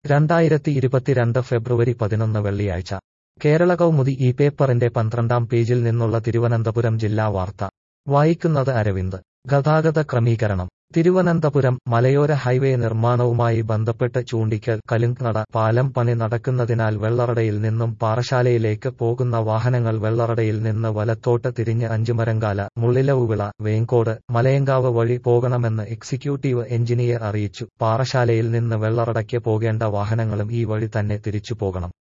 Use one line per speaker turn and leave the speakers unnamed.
രണ്ടായിരത്തി ഇരുപത്തിരണ്ട് ഫെബ്രുവരി പതിനൊന്ന് വെള്ളിയാഴ്ച കേരള കൗമുദി ഈ പേപ്പറിന്റെ പന്ത്രണ്ടാം പേജിൽ നിന്നുള്ള തിരുവനന്തപുരം ജില്ലാ വാർത്ത വായിക്കുന്നത് അരവിന്ദ് ഗതാഗത ക്രമീകരണം തിരുവനന്തപുരം മലയോര ഹൈവേ നിർമ്മാണവുമായി ബന്ധപ്പെട്ട് ചൂണ്ടിക്കൽ കലുങ്നട പാലം പണി നടക്കുന്നതിനാൽ വെള്ളറടയിൽ നിന്നും പാറശാലയിലേക്ക് പോകുന്ന വാഹനങ്ങൾ വെള്ളറടയിൽ നിന്ന് വലത്തോട്ട് തിരിഞ്ഞ് അഞ്ചുമരങ്കാല മുള്ളിലവുവിള വേങ്കോട് മലയങ്കാവ് വഴി പോകണമെന്ന് എക്സിക്യൂട്ടീവ് എഞ്ചിനീയർ അറിയിച്ചു പാറശാലയിൽ നിന്ന് വെള്ളറടയ്ക്ക് പോകേണ്ട വാഹനങ്ങളും ഈ വഴി തന്നെ തിരിച്ചു പോകണം